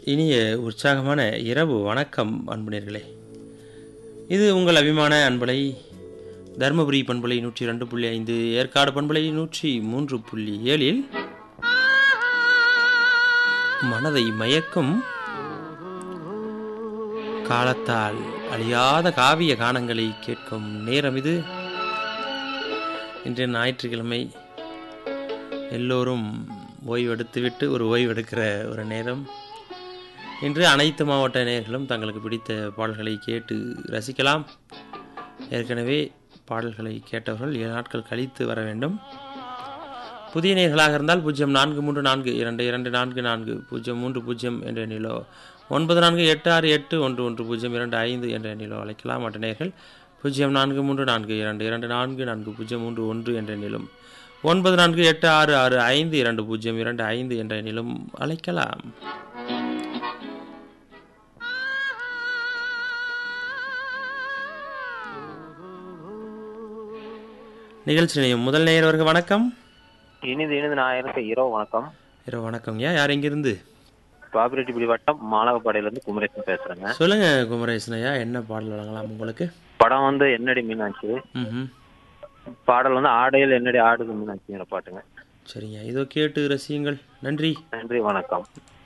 இனிய உற்சாகமான இரவு வணக்கம் அன்புநேர்களே இது உங்கள் அபிமான அன்பலை தருமபுரி பண்பலை நூற்றி ரெண்டு புள்ளி ஐந்து ஏற்காடு பண்பலை நூற்றி மூன்று புள்ளி ஏழில் மனதை மயக்கும் காலத்தால் அழியாத காவிய கானங்களை கேட்கும் நேரம் இது இன்றைய ஞாயிற்றுக்கிழமை எல்லோரும் ஓய்வெடுத்துவிட்டு ஒரு ஓய்வெடுக்கிற ஒரு நேரம் இன்று அனைத்து மாவட்ட நேயர்களும் தங்களுக்கு பிடித்த பாடல்களை கேட்டு ரசிக்கலாம் ஏற்கனவே பாடல்களை கேட்டவர்கள் ஏழு நாட்கள் கழித்து வர வேண்டும் புதிய நேர்களாக இருந்தால் பூஜ்ஜியம் நான்கு மூன்று நான்கு இரண்டு இரண்டு நான்கு நான்கு பூஜ்ஜியம் மூன்று பூஜ்ஜியம் என்ற எண்ணிலோ ஒன்பது நான்கு எட்டு ஆறு எட்டு ஒன்று ஒன்று பூஜ்ஜியம் இரண்டு ஐந்து என்ற எண்ணிலோ அழைக்கலாம் மற்ற நேர்கள் பூஜ்ஜியம் நான்கு மூன்று நான்கு இரண்டு இரண்டு நான்கு நான்கு பூஜ்ஜியம் மூன்று ஒன்று என்ற எண்ணிலும் ஒன்பது நான்கு எட்டு ஆறு ஆறு ஐந்து இரண்டு பூஜ்ஜியம் இரண்டு ஐந்து என்ற எண்ணிலும் அழைக்கலாம் நிகழ்ச்சி நிலையம் முதல் நேயர்வர்கள் வணக்கம் இனிது இனிது நாயருக்கு இரவு வணக்கம் இரவு வணக்கம்யா யார் எங்கிருந்து பாபிரெட்டிப்படி வட்டம் மாலகப்பாடியிலேருந்து குமரேசன் பேசுறேங்க சொல்லுங்க குமரேசனையா என்ன பாடல் வழங்கலாம் உங்களுக்கு படம் வந்து என்னடி மீனாட்சி ம் பாடல் வந்து ஆடையில் என்னடி ஆடுது மீனாட்சிங்கிற பாட்டுங்க சரிங்க இதோ கேட்டு ரசியுங்கள் நன்றி நன்றி வணக்கம்